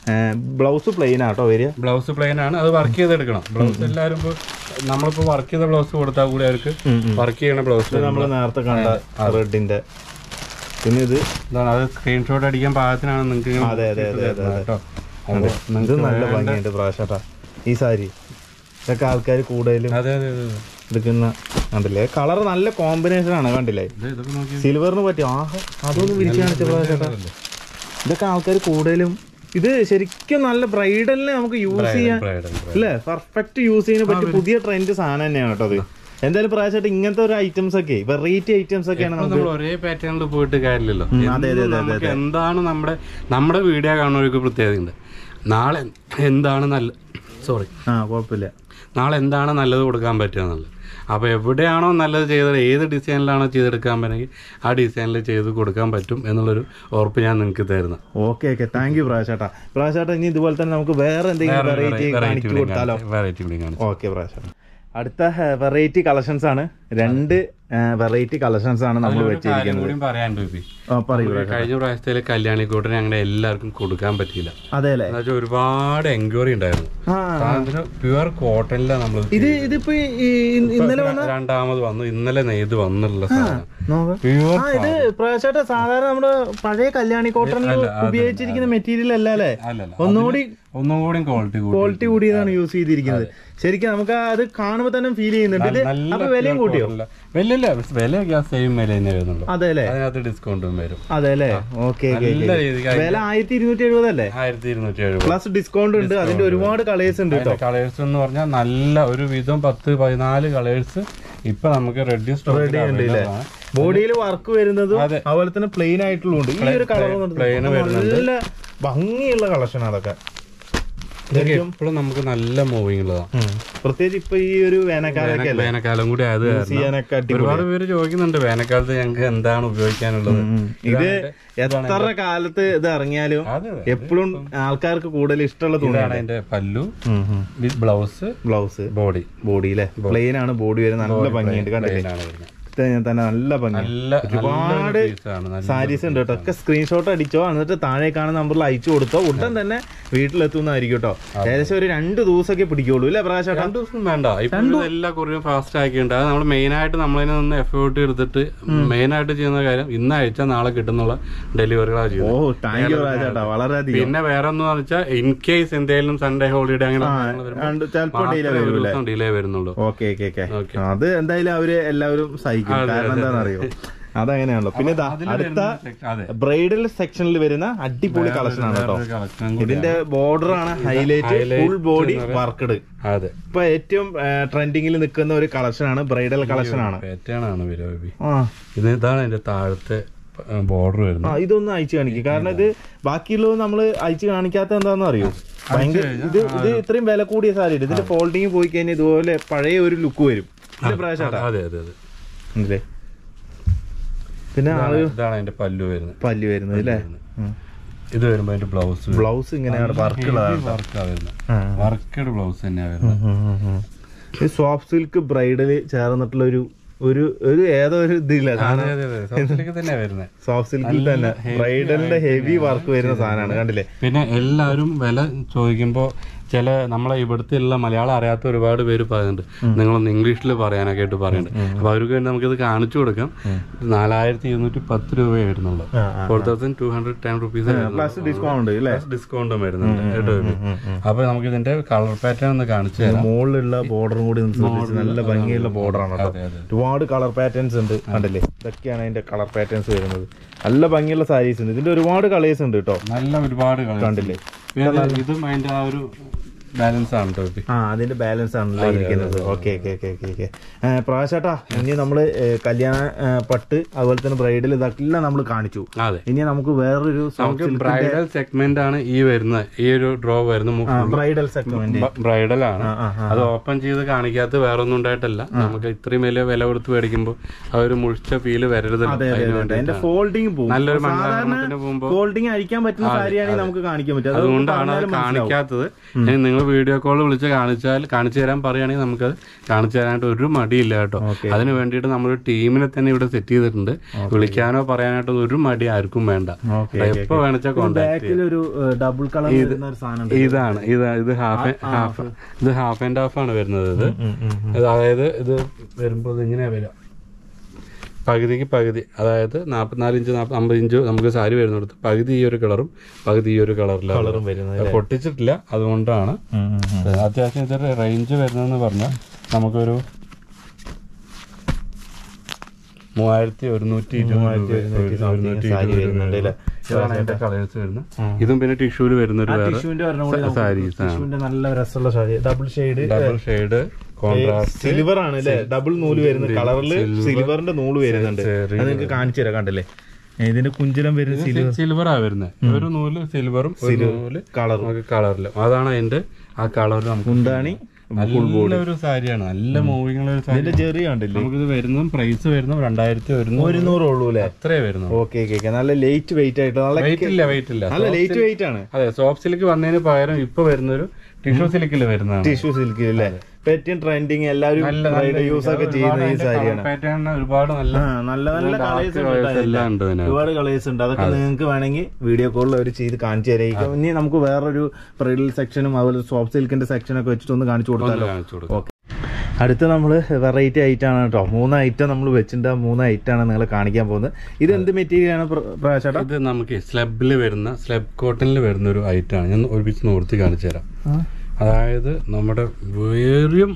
ബ്ലൗസ് പ്ലെയിൻ ആട്ടോ വരിക ബ്ലൗസ് പ്ലെയിൻ ആണ് അത് വർക്ക് ചെയ്തെടുക്കണം ബ്ലൗസ് എല്ലാവരും ഇപ്പോൾ നമ്മളിപ്പോ വർക്ക് ചെയ്ത ബ്ലൗസ് കൊടുത്താൽ കൂടി അവർക്ക് വർക്ക് ചെയ്യണ ബ്ലൗസ് നമ്മൾ നേരത്തെ കണ്ട റെഡിന്റെ പിന്നെ ഇത് ഇതാണ് അത് സ്ക്രീൻഷോട്ട് അടിക്കാൻ പാകത്തിനാണ് നിങ്ങൾക്ക് അതെ, അതെ, അതെ, അതെ, അതെ. കേട്ടോ ഇത് നല്ല ഭംഗിയുണ്ട് പ്രാവശ്യട്ടാ ഈ സാരി ഇതൊക്കെ ആൾക്കാർ കൂടുതലും അതെ അതെ അതെ അതെ. എടുക്കുന്ന കണ്ടില്ലേ കളർ നല്ല കോമ്പിനേഷൻ ആണ് കണ്ടില്ലേ ഇത് ഇതൊക്കെ നോക്കി സിൽവറിന് പറ്റും ആഹ് അതൊന്ന് വിരിച്ചു കാണിച്ച പ്രാവശ്യട്ടാ ഇതൊക്കെ ആൾക്കാർ കൂടുതലും ഇത് ശരിക്കും നല്ല ബ്രൈഡലിനെ നമുക്ക് യൂസ് ചെയ്യാൻ ബ്രൈഡൽ അല്ലേ പെർഫെക്റ്റ് യൂസ് ചെയ്യാൻ പറ്റിയ പുതിയ ട്രെൻഡ് സാധനം തന്നെയാണ് കേട്ടോ അത് എന്തായാലും പ്രാവശ്യമായിട്ട് ഇങ്ങനത്തെ ഒരു ഐറ്റംസ് ഒക്കെ വെറൈറ്റി ഐറ്റംസ് ഒക്കെയാണ് നമുക്ക് നമ്മൾ ഒരേ പാറ്റേണിൽ പോയിട്ട് കാര്യമില്ലല്ലോ ഉം, അതെ, അതെ, എന്നും അതെ, നമുക്ക് എന്താണ് നമ്മുടെ നമ്മുടെ വീഡിയോ കാണുന്നവർക്ക് പ്രത്യേകതയുണ്ട് നാളെ എന്താണ് നല്ല സോറി ആ കുഴപ്പമില്ല നാളെ എന്താണ് നല്ലത് കൊടുക്കാൻ പറ്റുക എന്നുള്ളത് അപ്പോൾ എവിടെയാണോ നല്ലത് ചെയ്തത് ഏത് ഡിസൈനിലാണോ ചെയ്തെടുക്കാൻ പറ്റുമെങ്കിൽ ആ ഡിസൈനിൽ ചെയ്ത് കൊടുക്കാൻ പറ്റും എന്നുള്ളൊരു ഉറപ്പ് ഞാൻ നിങ്ങൾക്ക് തരുന്നത് ഓക്കെ ഓക്കെ താങ്ക് യു പ്രാവശ്യട്ടാ പ്രാവശ്യട്ടാ ഇനി ഇതുപോലെ തന്നെ നമുക്ക് വേറെ എന്തെങ്കിലും വെറൈറ്റി കാണിച്ചു കൊടുത്താലോ വെറൈറ്റി കൂടി കാണിച്ചു ഓക്കെ പ്രാവശ്യം അടുത്ത വെറൈറ്റി കളക്ഷൻസ് ആണ് രണ്ട് വെറൈറ്റി കളക്ഷൻസ് ആണ് നമ്മൾ കാര്യം വെച്ചിരിക്കുന്നത് കൂടി പറയാനുണ്ട് ബേബി ആ, പറയൂ കഴിഞ്ഞ പ്രാവശ്യത്തിലെ കല്യാണിക്കൂട്ടിന് ഞങ്ങളുടെ എല്ലാവർക്കും കൊടുക്കാൻ പറ്റിയില്ല അതെ അല്ലേ എന്ന് വെച്ചാൽ ഒരുപാട് എൻക്വയറി ഉണ്ടായിരുന്നു ആ സാധനത്തിന് പ്യുവർ കോട്ടണിലാണ് നമ്മൾ ഇത് ഇതിപ്പോ ഈ- ഈ- ഇന്നലെ വന്ന രണ്ടാമത് വന്നു ഇന്നലെ നെയ്ത് വന്നിട്ടുള്ള സാധനം നോക്കാം പ്യുവർ ആ ഇത് പ്രാവശ്യമായിട്ട് സാധാരണ നമ്മുടെ പഴയ കല്യാണി കോട്ടണിൽ ഉപയോഗിച്ചിരിക്കുന്ന മെറ്റീരിയൽ അല്ല അല്ലേ അല്ലല്ല ഒന്നുകൂടി ഒന്നും കൂടി ക്വാളിറ്റി കൂടി ക്വാളിറ്റി കൂടിയതാണ് യൂസ് ചെയ്തിരിക്കുന്നത് ശരിക്കും നമുക്ക് അത് കാണുമ്പോൾ തന്നെ ഫീൽ ചെയ്യുന്നുണ്ട് ഇത് അപ്പൊ വിലയും കൂട്ടിയോ വിലയില്ല വില സെയിം വില തന്നെ വരുന്നുള്ളൂ അതെ അല്ലേ അതിനകത്ത് ഡിസ്കൗണ്ടും വരും അതെ അല്ലേ ഓക്കെ നല്ല രീതിക്ക് വില ആയിരത്തി ഇരുന്നൂറ്റി എഴുപത് അല്ലേ ആയിരത്തി ഇരുന്നൂറ്റി എഴുപത് പ്ലസ് ഡിസ്കൗണ്ട് ഉണ്ട് അതിന്റെ ഒരുപാട് കളേഴ്സ് ഉണ്ട് കേട്ടോ കളേഴ്സ് എന്ന് പറഞ്ഞാൽ നല്ല ഒരു വിധം പത്ത് പതിനാല് കളേഴ്സ് ഇപ്പൊ നമുക്ക് റെഡി സ്റ്റോക്ക് ബോഡിയിൽ വർക്ക് വരുന്നതും അതെ. അതുപോലെ തന്നെ പ്ലെയിൻ ആയിട്ടുള്ളതുണ്ട് ഈ ഒരു കളർ plain നല്ല ഭംഗിയുള്ള കളക്ഷൻ അതൊക്കെ ഇതൊക്കെ എപ്പോഴും നമുക്ക് നല്ല മൂവിങ് ഉള്ളതാണ് ഉം. പ്രത്യേകിച്ച് ഇപ്പൊ ഈ ഒരു വേനൽക്കാലൊക്കെ അല്ലേ വേനൽക്കാലം കൂടി ആയത് യൂസ് കാരണം ചെയ്യാനൊക്കെ അടിപൊളി ഒരുപാട് പേര് ചോദിക്കുന്നുണ്ട് വേനൽക്കാലത്ത് ഞങ്ങൾക്ക് എന്താണ് ഉപയോഗിക്കാനുള്ളത് ഇത് എത്ര കാലത്ത് ഇത് ഇറങ്ങിയാലും അതെ എപ്പോഴും ആൾക്കാർക്ക് കൂടുതൽ ഇഷ്ടമുള്ള ഇതാണ് തുണിയാണ് അതിന്റെ pallu with blouse blouse body body അല്ലേ പ്ലെയിൻ ആണ് ബോഡി വരുന്നത് നല്ല ഭംഗിയുണ്ട് കണ്ടില്ലേ ആണ് വരുന്നത് ഇത് ഞാൻ തന്നെ നല്ല ഭംഗി നല്ല ഒരുപാട് പീസാണ് നല്ല സാരീസ് ഉണ്ട് കേട്ടോ ഒക്കെ സ്ക്രീൻഷോട്ട് അടിച്ചോ എന്നിട്ട് താഴെ കാണുന്ന നമ്പറിൽ അയച്ചു കൊടുത്തോ ഉടൻ തന്നെ വീട്ടിലെത്തുന്നതായിരിക്കും കേട്ടോ ഏകദേശം ഒരു രണ്ട് ദിവസമൊക്കെ പിടിക്കുള്ളൂ അല്ലേ പ്രകാശേട്ടാ രണ്ടു ദിവസം വേണ്ട ഇപ്പൊ എല്ലാ കുറിയും ഫാസ്റ്റ് ആക്കിയിട്ടുണ്ട് അത് നമ്മൾ മെയിൻ ആയിട്ട് നമ്മളതിനെ നിന്ന് എഫേർട്ട് എടുത്തിട്ട് മെയിൻ ആയിട്ട് ചെയ്യുന്ന കാര്യം ഇന്ന് അയച്ചാൽ നാളെ കിട്ടുന്നുള്ള ഡെലിവറികളാണ് ഓ ചെയ്യുന്നത് താങ്ക് യു രാജേട്ടാ വളരെയധികം പിന്നെ വേറെ എന്ന് വെച്ചാൽ ഇൻ കേസ് എന്തെങ്കിലും സൺഡേ ഹോളിഡേ അങ്ങനെ രണ്ട് ചിലപ്പോ ഡിലേ വരും അല്ലേ ഡിലേ വരുന്നുള്ളൂ ഓക്കെ ഓക്കെ ഓക്കെ അത് എന്തായാലും അവര് എല്ലാവരും സഹിക്കും കാരണം എന്താണെന്നറിയോ അതങ്ങനെയാണല്ലോ പിന്നെ ദാ അടുത്ത അതെ ബ്രൈഡൽ സെക്ഷനിൽ വരുന്ന അടിപൊളി കളക്ഷൻ ആണ് കേട്ടോ ഒരു collection കൂടി. ഇതിന്റെ ബോർഡർ ആണ് ഹൈലൈറ്റ് ഫുൾ ബോഡി വർക്ക്ഡ് അതെ ഇപ്പൊ ഏറ്റവും ട്രെൻഡിങ്ങിൽ നിൽക്കുന്ന ഒരു കളക്ഷൻ ആണ് ബ്രൈഡൽ കളക്ഷൻ ആണ് പാറ്റേൺ ആണ് വരിക ബേബി ആ ഇത് ഇതാണ് അതിന്റെ താഴത്തെ ബോർഡർ ആ വരുന്നത് ഇതൊന്ന് അയച്ചു കാണിക്കും കാരണം ഇത് ബാക്കിയുള്ളത് നമ്മൾ അയച്ചു കാണിക്കാത്ത എന്താണെന്ന് അറിയോ ഭയങ്കര ഇത് ഇത് ഇത്രയും വില കൂടിയ സാരി ഇതിന്റെ ഫോൾഡിങ് പോയി കഴിഞ്ഞാൽ ഇതുപോലെ പഴയ ഒരു ലുക്ക് വരും ഇത് പ്രാവശ്യം അതെ അതെ അതെ ഉണ്ടല്ലേ പിന്നെ ആള് ഇതാണ് അതിന്റെ പല്ലു വരുന്നത് പല്ല് വരുന്നത് അല്ലേ ഇത് വരുമ്പോ അതിന്റെ ബ്ലൗസ് ബ്ലൗസ് ഇങ്ങനെയാണ് വർക്കുള്ളതാണ് വർക്കാ വരുന്നത് വർക്കഡ് ബ്ലൗസ് തന്നെയാ വരുന്നത് സോഫ്റ്റ് സിൽക്ക് ബ്രൈഡല് ചേർന്നിട്ടുള്ള ഒരു ഒരു ഒരു ഏതോ ഒരു ഇതില്ല അതെ അതെ അതെ സൗത്തിലേക്ക് തന്നെയാ വരുന്നത് സോഫ്റ്റ് സിൽക്കിൽ തന്നെ ബ്രൈഡലിന്റെ ഹെവി വർക്ക് വരുന്ന സാധനമാണ് കണ്ടില്ലേ പിന്നെ എല്ലാവരും വില ചോദിക്കുമ്പോൾ ചില നമ്മളെ ഇവിടുത്തെ ഉള്ള മലയാളം അറിയാത്ത ഒരുപാട് പേര് പറയുന്നുണ്ട് നിങ്ങളൊന്ന് ഇംഗ്ലീഷിൽ പറയാനൊക്കെ ആയിട്ട് പറയുന്നുണ്ട് അപ്പൊ അവർക്ക് വേണ്ടി നമുക്കിത് കാണിച്ചു കൊടുക്കാം നാലായിരത്തി ഇരുന്നൂറ്റി പത്ത് രൂപയെ വരുന്നുള്ളൂ four thousand two hundred ten rupees plus discount അല്ലേ ഡിസ്കൗണ്ടും വരുന്നുണ്ട് കേട്ടോ ഇത്. അപ്പൊ നമുക്ക് ഇതിന്റെ കളർ പാറ്റേൺ ഒന്ന് കാണിച്ചു തരാം മുകളിലുള്ള ബോർഡറും കൂടി ഒന്ന് ശ്രദ്ധിച്ച് നല്ല ഭംഗിയുള്ള ബോർഡറാണ് കേട്ടോ അതെ അതെ ഒരുപാട് കളർ പാറ്റേൺസ് ഉണ്ട് കണ്ടില്ലേ ഇതൊക്കെയാണ് അതിന്റെ കളർ പാറ്റേൺസ് വരുന്നത് നല്ല ഭംഗിയുള്ള സാരീസ് ഉണ്ട് ഇതിന്റെ ഒരുപാട് കളേഴ്സ് ഉണ്ട് കേട്ടോ നല്ല ഒരുപാട് കളർ കണ്ടില്ലേ പിന്നെ ഇതും അതിന്റെ ആ ഒരു ബാലൻസ് ആണ് കേട്ടോ ആ അതിന്റെ ബാലൻസ് ആണല്ലോ ഇരിക്കുന്നത് okay okay okay okay okay പ്രകാശേട്ടാ ഇനി നമ്മള് ഏ, കല്യാണ ഏ, പട്ട് അതുപോലെ തന്നെ ബ്രൈഡൽ ഇതെല്ലാം നമ്മൾ കാണിച്ചു അതെ ഇനി നമുക്ക് വേറൊരു നമുക്ക് ബ്രൈഡൽ സെഗ്മെന്റ് ആണ് ഈ വരുന്നത് ഈ ഒരു ഡ്രോ വരുന്ന ബ്രൈഡൽ സെഗ്മെന്റ് ബ്രൈഡൽ ആണ് ആ, ആ. അത് ഓപ്പൺ ചെയ്ത് കാണിക്കാത്ത വേറെ ഒന്നും ഉണ്ടായിട്ടല്ല നമുക്ക് ഇത്രയും വലിയ വില കൊടുത്ത് മേടിക്കുമ്പോൾ ആ ഒരു മുഴിച്ച ഫീല് വരരുതല്ലോ അതിന് അതിന്റെ വേണ്ടിയിട്ടാണ്. ഫോൾഡിങ് പോകും നല്ലൊരു സാധാരണ മണ്ഡലത്തിന് പോകുമ്പോൾ ഫോൾഡിങ് അഴിക്കാൻ പറ്റുന്ന കാര്യമാണെങ്കിൽ നമുക്ക് കാണിക്കാൻ പറ്റും അത് അതുകൊണ്ടാണ് അത് കാണിക്കാത്തത് ഇനി നിങ്ങൾ വീഡിയോ കോൾ വിളിച്ച് കാണിച്ചാൽ കാണിച്ചു തരാൻ പറയുകയാണെങ്കിൽ നമുക്കത് കാണിച്ചു തരാനായിട്ട് ഒരു മടിയില്ല കേട്ടോ അതിന് വേണ്ടിയിട്ട് നമ്മളൊരു ടീമിനെ തന്നെ ഇവിടെ സെറ്റ് ചെയ്തിട്ടുണ്ട് വിളിക്കാനോ പറയാനായിട്ടോ ഒരു മടി ആർക്കും വേണ്ട എപ്പോ വേണിച്ചാൽ കോണ്ടാക്ട് ബാക്കിൽ ഒരു ഡബിൾ കളർ വരുന്ന ഒരു സാധനം ഉണ്ട് ഇതാണ് ഇത് ഇത് ഹാഫ് ഹാഫ് ഇത് ഹാഫ് ആൻഡ് ഹാഫ് ആണ് വരുന്നത് ഇത് ഇത് അതായത് ഇത് വരുമ്പോൾ ഇങ്ങനെ വരാം പകുതിക്ക് പകുതി അതായത് നാൽപ്പത്തിനാല് ഇഞ്ച് നാൽപ്പത് അമ്പത് ഇഞ്ച് നമുക്ക് സാരി വരുന്നിടത്ത് പകുതി ഈ ഒരു കളറും പകുതി ഈ ഒരു കളറിലാണ് കളറും വരുന്നത് പൊട്ടിച്ചിട്ടില്ല അതുകൊണ്ടാണ് അത്യാവശ്യം ഇതൊരു റേഞ്ച് വരുന്നതെന്ന് പറഞ്ഞാൽ നമുക്കൊരു മൂവായിരത്തി ഒരുന്നൂറ്റി ഇരുപത് ഒരുന്നൂറ്റി സാരി ഇരുപത് വരുന്നുണ്ട് അല്ലേ ഇതാണ് അതിന്റെ കളേഴ്സ് വരുന്നത് ഇതും പിന്നെ ടിഷ്യൂല് വരുന്ന ഒരു വേറെ ടിഷ്യൂവിന്റെ പറഞ്ഞ പോലെ സാരീസ് ആണ് ടിഷ്യൂവിന്റെ നല്ല രസമുള്ള sari double shade double shade contrast silver ആണ് അല്ലേ ഡബിൾ നൂല് വരുന്ന കളറില് സിൽവറിന്റെ നൂല് വരുന്നുണ്ട് ചെറിയ അത് നിങ്ങൾക്ക് കാണിച്ചു തരാം കണ്ടല്ലേ ഇതിന്റെ കുഞ്ചിലം വരുന്ന സിൽവർ സിൽവറാ വരുന്നത് ഒരു നൂല് സിൽവറും ഒരു നൂല് കളറും നമുക്ക് കളറിലും അതാണ് അതിന്റെ ആ കളർ നമുക്ക് കുണ്ടാണി നല്ല ഒരു സാരിയാണ് നല്ല മൂവിങ് ഉള്ള ഒരു സാരി ഇതിന്റെ ചെറിയ കണ്ടില്ലേ നമുക്കിത് വരുന്നതും പ്രൈസ് വരുന്നതും രണ്ടായിരത്തി ഒരുന്നൂറ് ഒരുന്നൂറ് ഉള്ളൂ അല്ലേ അത്രേ വരുന്നു ഓക്കെ ഓക്കെ ഓക്കെ നല്ല ലേറ്റ് വെയിറ്റ് ആയിട്ട് നല്ല വെയിറ്റ് ഇല്ല വെയിറ്റ് ഇല്ല നല്ല ലേറ്റ് വെയിറ്റ് ആണ് അതെ സോഫ്റ്റ് സിൽക്ക് വന്നതിന് പകരം ഇപ്പൊ വരുന്നൊരു ടിഷ്യൂ സിൽക്കിൽ വരുന്നതാണ് ടിഷ്യൂ സിൽക്കിൽ അല്ലേ പെറ്റും ട്രെൻഡിങ് എല്ലാവരും യൂസ് ഒക്കെ ചെയ്യുന്ന ഈ സാരിയാണ് പാറ്റേൺ ഒരുപാട് നല്ല ആ, നല്ല നല്ല കളേഴ്സ് colours എല്ലാം ഉണ്ട് ഇതിനകത്ത്. ഒരുപാട് കളേഴ്സ് ഉണ്ട് അതൊക്കെ നിങ്ങൾക്ക് വേണമെങ്കിൽ വീഡിയോ കോളിൽ അവർ ചെയ്ത് കാണിച്ചു തരാം ഇനി നമുക്ക് വേറൊരു ബ്രൈഡൽ സെക്ഷനും അതുപോലെ സോഫ്റ്റ് സിൽക്കിന്റെ സെക്ഷനൊക്കെ വെച്ചിട്ട് ഒന്ന് കാണിച്ചു കൊടുത്താലോ കാണിച്ചു കൊടുക്കാം ഓക്കെ അടുത്ത നമ്മൾ വെറൈറ്റി ഐറ്റാണ് കേട്ടോ മൂന്ന് ഐറ്റം നമ്മൾ വെച്ചിട്ടുണ്ട് ആ മൂന്ന് ഐറ്റാണ് നിങ്ങളെ കാണിക്കാൻ പോകുന്നത് ഇത് എന്ത് മെറ്റീരിയൽ ആണ് പ്രകാശേട്ടാ ഇത് നമുക്ക് സ്ലബിൽ വരുന്ന സ്ലബ് കോട്ടണിൽ വരുന്ന ഒരു ഐറ്റം ആണ് ഞാൻ ഒരുമിച്ച് നോർത്തി കാണിച്ചു തരാം അതായത് നമ്മുടെ വേറിയും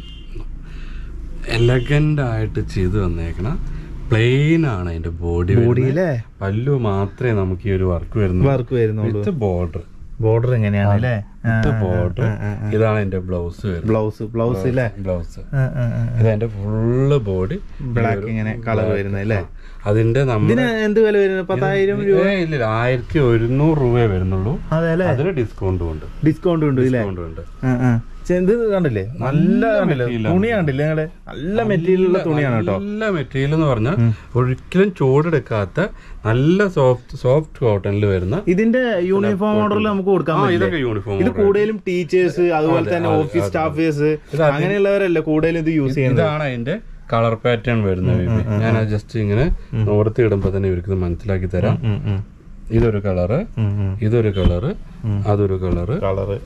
എലഗന്റ് ആയിട്ട് ചെയ്ത് വന്നേക്കണ പ്ലെയിൻ ആണ് അതിന്റെ ബോഡി ബോഡിയിലെ പല്ലു മാത്രമേ നമുക്ക് ഈ ഒരു വർക്ക് വരുന്നുള്ളൂ വർക്ക് വരുന്നുള്ളൂ വിത്ത് ബോർഡർ ബോർഡർ എങ്ങനെയാണ് അല്ലേ വിത്ത് ബോർഡർ ഇതാണ് അതിന്റെ ബ്ലൗസ് വരുന്നത് ബ്ലൗസ് ബ്ലൗസ് അല്ലേ ബ്ലൗസ് ഇത് അതിന്റെ ഫുള്ള് ബോഡി ബ്ലാക്ക് ഇങ്ങനെ കളർ വരുന്നത് അല്ലേ അതിന്റെ നമ്മൾ ഇതിന് എന്ത് വില വരുന്നത് പത്തായിരം രൂപ ഇല്ല ആയിരത്തി ഒരുന്നൂറ് രൂപയെ വരുന്നുള്ളൂ അതെ അല്ലേ അതിന് ഡിസ്കൗണ്ടും ഉണ്ട് ഡിസ്കൗണ്ട് ഉണ്ട് ഇല്ലേ ഡിസ്കൗണ്ടും ഉണ്ട് ആ, ആ. ചെ, ഇത് കണ്ടില്ലേ നല്ല കണ്ടില്ലേ തുണി കണ്ടില്ലേ നിങ്ങള് നല്ല മെറ്റീരിയൽ ഉള്ള തുണിയാണ് കേട്ടോ നല്ല മെറ്റീരിയൽ എന്ന് പറഞ്ഞാൽ ഒരിക്കലും ചൂടെടുക്കാത്ത നല്ല സോഫ്റ്റ് സോഫ്റ്റ് കോട്ടണിൽ വരുന്ന ഇതിന്റെ യൂണിഫോം ഓർഡറിൽ നമുക്ക് കൊടുക്കാൻ ആ പറ്റില്ലേ? ഇതൊക്കെ യൂണിഫോം ഇത് കൂടുതലും ടീച്ചേഴ്സ് അതുപോലെ തന്നെ ഓഫീസ് സ്റ്റാഫേഴ്സ് അങ്ങനെയുള്ളവരല്ലേ കൂടുതലും ഇത് യൂസ് ചെയ്യുന്നത് ഇതാണ് അതിന്റെ കളർ പാറ്റേൺ വരുന്നത് ഞാൻ ജസ്റ്റ് ഇങ്ങനെ നോർത്തി ഇടുമ്പോ തന്നെ ഇവർക്ക് ഇത് മനസ്സിലാക്കി തരാം ഉം, ഉം. ഇതൊരു കളറ് ഉം, ഉം. ഇതൊരു കളറ് അതൊരു കളറ് കളറ്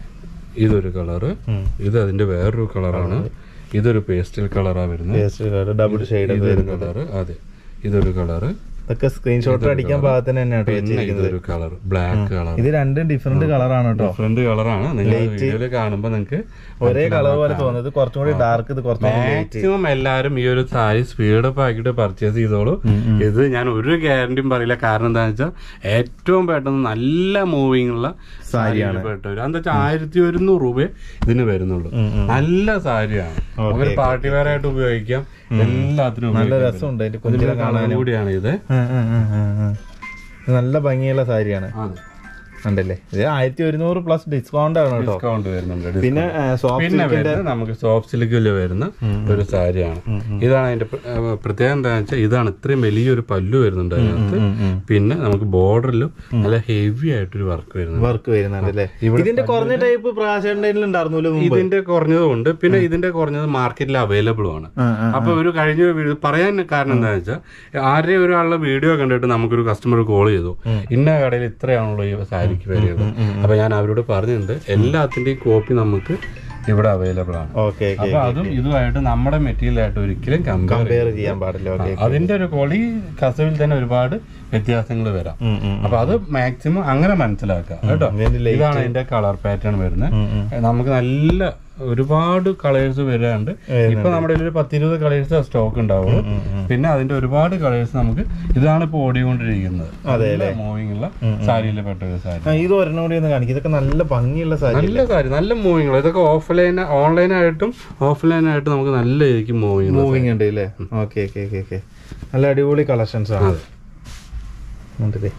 ഇതൊരു കളറ് ഉം. ഇത് അതിന്റെ വേറൊരു കളറാണ് ഇതൊരു പേസ്റ്റൽ കളറാ വരുന്നത് ഡബിൾ ഷെയ്ഡ് ഇതൊരു കളറ് അതെ ഇതൊരു കളറ് ഇതൊക്കെ സ്ക്രീൻഷോട്ട് അടിക്കാൻ പാകത്തിന് തന്നെ കേട്ടോ പിന്നെ വെച്ചിരിക്കുന്നത് ഇതൊരു കളർ ബ്ലാക്ക് കളർ ഇത് രണ്ടും ഡിഫറെന്റ് കളറാണ് കേട്ടോ ഡിഫറെന്റ് കളറാണ് നിങ്ങൾ വീഡിയോയിൽ കാണുമ്പോൾ നിങ്ങൾക്ക് ഒരേ കളർ പോലെ തോന്നുന്നത് കുറച്ചും കൂടി ഡാർക്ക് ഇത് കുറച്ചും കൂടി മാക്സിമം എല്ലാരും ഈ ഒരു സാരി സ്പീഡപ്പ് ആക്കിയിട്ട് പർച്ചേസ് ചെയ്തോളൂ ഇത് ഞാൻ ഒരു ഗ്യാരണ്ടിയും പറയില്ല കാരണം എന്താണെന്ന് വെച്ചാൽ ഏറ്റവും പെട്ടെന്ന് നല്ല മൂവിങ് ഉള്ള സാരിയാണ് പെട്ടവര് എന്താ വെച്ചാൽ ആയിരത്തി ഒരുന്നൂറ് രൂപ ഇതിന് വരുന്നുള്ളൂ നല്ല സാരിയാണ് നമുക്ക് പാർട്ടി വെയർ ആയിട്ട് ഉപയോഗിക്കാം എല്ലാത്തിനും നല്ല ഉപയോഗിക്കാം രസമുണ്ട് അതിന്റെ ഇതിന്റെ കുഞ്ഞിനെ കളർ കൂടിയാണ് ഇത് ഉം, ഉം, ഉം, ഉം, ഉം. ഇത് നല്ല ഭംഗിയുള്ള സാരിയാണ് അതെ ഉണ്ടല്ലേ ഇത് ആയിരത്തി ഒരുന്നൂറ് പ്ലസ് ഡിസ്കൗണ്ട് ആണ് കേട്ടോ ഡിസ്കൗണ്ട് വരുന്നുണ്ട് പിന്നെ സോഫ്റ്റ് പിന്നെ വരുന്നത് നമുക്ക് സോഫ്റ്റ് സിൽക്കിൽ വരുന്ന ഒരു സാരിയാണ് ഇതാണ് അതിന്റെ പ്ര- ഏഹ് പ്രത്യേകത എന്താണെന്ന് വെച്ചാൽ ഇതാണ് ഇത്രയും വലിയൊരു പല്ലു വരുന്നുണ്ട് അതിനകത്ത് പിന്നെ നമുക്ക് ബോർഡറിലും നല്ല ഹെവി ആയിട്ടൊരു വർക്ക് വരുന്നുണ്ട് വർക്ക് വരുന്നുണ്ട് അല്ലേ ഇതിന്റെ കുറഞ്ഞ ടൈപ്പ് പ്രാശേണ്ടതിൽ ഉണ്ടായിരുന്നല്ലോ മുമ്പ് ഇതിന്റെ കുറഞ്ഞതും ഉണ്ട് പിന്നെ ഇതിന്റെ കുറഞ്ഞത് മാർക്കറ്റിൽ അവൈലബിളും ആണ് ആ, ആ. അപ്പൊ ഒരു കഴിഞ്ഞ വീഡിയോ പറയാൻ കാരണം എന്താണെന്ന് വെച്ചാൽ ആരെയും ഒരാളുടെ വീഡിയോ കണ്ടിട്ട് നമുക്കൊരു കസ്റ്റമർ കോൾ ചെയ്തു ഇന്ന കടയിൽ ഇത്രയാണുള്ളൂ ഈ സാരിക്ക് വരെയുള്ളത് അപ്പൊ ഞാൻ അവരോട് പറഞ്ഞിട്ടുണ്ട് എല്ലാത്തിന്റെയും കോപ്പി നമുക്ക് ഇവിടെ അവൈലബിൾ ആണ് ഓക്കെ അപ്പൊ അതും ഇതുമായിട്ട് നമ്മുടെ മെറ്റീരിയൽ ആയിട്ട് ഒരിക്കലും കമ്പയർ കമ്പയർ ചെയ്യാൻ പാടില്ല ഓക്കെ അതിന്റെ ഒരു ക്വാളി കസവിൽ തന്നെ ഒരുപാട് വ്യത്യാസങ്ങൾ വരാം അപ്പൊ അത് മാക്സിമം അങ്ങനെ മനസ്സിലാക്കുക കേട്ടോ ഇതിന്റെ ഇതാണ് അതിന്റെ കളർ പാറ്റേൺ വരുന്നത് നമുക്ക് നല്ല ഒരുപാട് കളേഴ്സ് വരാണ്ട് ഇപ്പൊ നമ്മുടെ കയ്യിൽ ഒരു പത്തിരുപത് കളേഴ്സ് സ്റ്റോക്ക് ഉണ്ടാവുള്ളൂ പിന്നെ അതിന്റെ ഒരുപാട് കളേഴ്സ് നമുക്ക് ഇതാണ് ഇപ്പൊ ഓടിക്കൊണ്ടിരിക്കുന്നത് മൂവിങ് ഉള്ള സാരിയിലെ പെട്ട ഒരു സാരി ആ, ഇത് ഒരെണ്ണം കൂടി ഒന്ന് കാണിക്കും ഇതൊക്കെ നല്ല ഭംഗിയുള്ള സാരി നല്ല സാരി നല്ല മൂവിങ് ഇതൊക്കെ ഓഫ്ലൈൻ ഓൺലൈനായിട്ടും ഓഫ്ലൈനായിട്ടും നമുക്ക് നല്ല രീതിക്ക് മൂവിങ് മൂവിങ് ഉണ്ട് അല്ലേ ഓക്കെ ഓക്കെ ഓക്കെ ഓക്കെ നല്ല അടിപൊളി കളക്ഷൻസ് ആണ് കണ്ടില്ലേ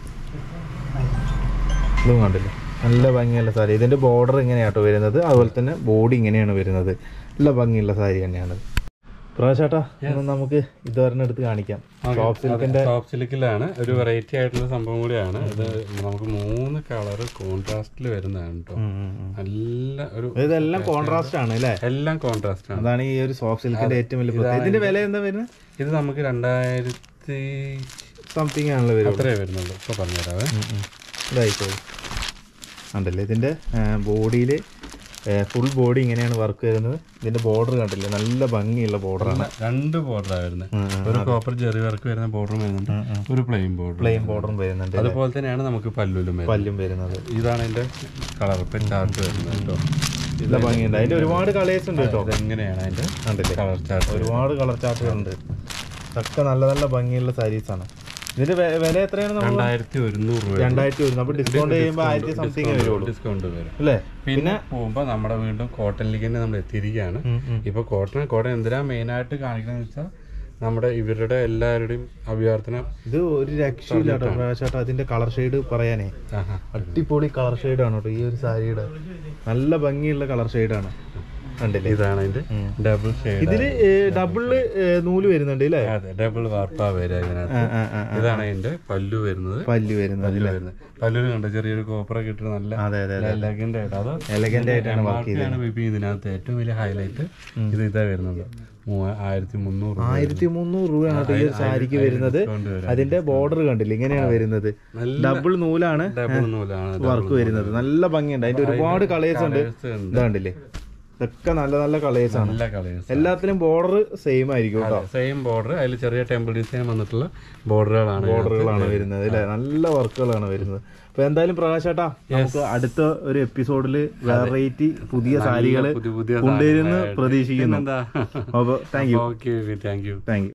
ഇതും കണ്ടില്ലേ നല്ല ഭംഗിയുള്ള സാരി ഇതിന്റെ ബോർഡർ ഇങ്ങനെയാട്ടോ വരുന്നത് അതുപോലെ തന്നെ ബോഡി ഇങ്ങനെയാണ് വരുന്നത് നല്ല ഭംഗിയുള്ള സാരി തന്നെയാണ് പ്രകാശേട്ടാ ഒന്ന് നമുക്ക് ഇതൊരെണ്ണം എടുത്ത് കാണിക്കാം ടോപ്പ് സിൽക്കിന്റെ ടോപ്പ് സിലിക്കിലാണ് ഒരു വെറൈറ്റി ആയിട്ടുള്ള സംഭവം കൂടിയാണ് ഇത് നമുക്ക് മൂന്ന് കളർ കോൺട്രാസ്റ്റിൽ വരുന്നതാണ് കേട്ടോ നല്ല ഒരു ഇതെല്ലാം കോൺട്രാസ്റ്റ് ആണ് അല്ലേ എല്ലാം കോൺട്രാസ്റ്റ് ആണ് അതാണ് ഈ ഒരു സോഫ്റ്റ് സിൽക്കിന്റെ ഏറ്റവും വലിയ പ്രത്യേകത ഇതിന്റെ വില എന്താ വരുന്നത് ഇത് നമുക്ക് രണ്ടായിരത്തി സംതിങ് ആണല്ലോ വരും അത്രേ വരുന്നുള്ളൂ ഇപ്പൊ പറഞ്ഞുതരാവേ ഇതായിക്കോളൂ ഉണ്ടല്ലേ ഇതിന്റെ ബോഡിയിൽ ഫുൾ ബോഡി ഇങ്ങനെയാണ് വർക്ക് വരുന്നത് ഇതിന്റെ ബോർഡർ കണ്ടില്ലേ നല്ല ഭംഗിയുള്ള ബോർഡറാണ് രണ്ട് ബോർഡറാണ് വരുന്നത് ഒരു കോപ്പർ ജെറി വർക്ക് വരുന്ന ബോർഡറും വരുന്നുണ്ട് ഒരു പ്ലെയിൻ ബോർഡർ പ്ലെയിൻ ബോർഡറും വരുന്നുണ്ട് അതുപോലെ തന്നെയാണ് നമുക്ക് പല്ലുലും വരുന്നത് പല്ലും വരുന്നത് ഇതാണ് അതിന്റെ കളർ ഇപ്പം ചാർട്ട് വരുന്നത് കേട്ടോ നല്ല ഭംഗിയുണ്ട് അതിന്റെ ഒരുപാട് കളേഴ്സ് ഉണ്ട് കേട്ടോ ഇതെങ്ങനെയാണ് അതിന്റെ കണ്ടില്ലേ കളർ ചാർട്ട് ഒരുപാട് കളർ ചാർട്ടുകളുണ്ട് ഒക്കെ നല്ല നല്ല ഭംഗിയുള്ള സാരീസ് ആണ് ഇതിന്റെ വെ- വില എത്രയാണ് നമ്മൾ രണ്ടായിരത്തി ഒരുന്നൂറ് രൂപ രണ്ടായിരത്തി ഒരു അപ്പോൾ ഡിസ്കൗണ്ട് ചെയ്യുമ്പോൾ ആയിരത്തി സംതിങ് വരുള്ളൂ ഡിസ്കൗണ്ട് വരും അല്ലേ പിന്നെ പോകുമ്പോൾ നമ്മുടെ വീണ്ടും കോട്ടണിലേക്ക് തന്നെ നമ്മൾ എത്തിയിരിക്കുകയാണ് ഇപ്പൊ കോട്ടൺ കോട്ടൺ എന്തിനാ മെയിൻ ആയിട്ട് കാണിക്കുന്നത് വെച്ചാൽ നമ്മുടെ ഇവരുടെ എല്ലാവരുടെയും അഭ്യർത്ഥന ഇത് ഒരു രക്ഷയില്ല കേട്ടോ പ്രകാശേട്ടാ അതിന്റെ കളർ ഷെയ്ഡ് പറയാനേ ആഹാ. അടിപൊളി കളർ ഷെയ്ഡാണ് കേട്ടോ ഈ ഒരു സാരിയുടെ നല്ല ഭംഗിയുള്ള കളർ ഷെയ്ഡാണ് കണ്ടില്ലേ ഇതാണ് അതിന്റെ ഡബിൾ ഷെയ്ഡ് ഇതില് ഡബിള് നൂല് വരുന്നുണ്ട് അല്ലേ അതെ ഡബിൾ വാർപ്പാ വരിക ഇതിനകത്ത് ആ, ആ, ആ. ഇതാണ് അതിന്റെ പല്ലു വരുന്നത് പല്ല് വരുന്നത് പല്ലു വരുന്നത് പല്ലുവിന് കണ്ട ചെറിയൊരു കോപ്പറൊക്കെ ഇട്ട് നല്ല അതെ അതെ അതെ എലഗന്റ് ആയിട്ട് അത് എലഗന്റ് ആയിട്ടാണ് വർക്ക് ആണ് ബിപി ഇതിനകത്ത് ഏറ്റവും വലിയ ഹൈലൈറ്റ് ഇത് ഇതാ വരുന്നത് മൂവ- ആയിരത്തി മുന്നൂറ് രൂപ ആയിരത്തി മുന്നൂറ് രൂപയാണ് കേട്ടോ ഈ ഒരു സാരിക്ക് വരുന്നത് ഡിസ്കൗണ്ട് വരും അതിന്റെ ബോർഡർ കണ്ടില്ലേ ഇങ്ങനെയാണ് വരുന്നത് ഡബിൾ നൂലാണ് ഡബിൾ നൂലാണ് വർക്ക് വരുന്നത് നല്ല ഭംഗിയുണ്ട് അതിന്റെ ഒരുപാട് കളേഴ്സ് ഉണ്ട് Colours ഉണ്ട്. ഇത് കണ്ടില്ലേ ഇതൊക്കെ നല്ല നല്ല കളേഴ്സ് ആണ് നല്ല കളേഴ്സ് എല്ലാത്തിലും ബോർഡർ സെയിം ആയിരിക്കും കേട്ടോ സെയിം ബോർഡർ അതിൽ ചെറിയ ടെമ്പിൾ ഡിസൈൻ വന്നിട്ടുള്ള ബോർഡറുകളാണ് ബോർഡറുകളാണ് വരുന്നത് അല്ലെ നല്ല വർക്കുകളാണ് വരുന്നത് അപ്പൊ എന്തായാലും പ്രകാശേട്ടാ നമുക്ക് അടുത്ത ഒരു എപ്പിസോഡിൽ വെറൈറ്റി പുതിയ സാരികൾ പുതിയ പുതിയ കൊണ്ടുവരുന്ന് പ്രതീക്ഷിക്കുന്നു എന്താ അപ്പൊ thank you okay thank you thank U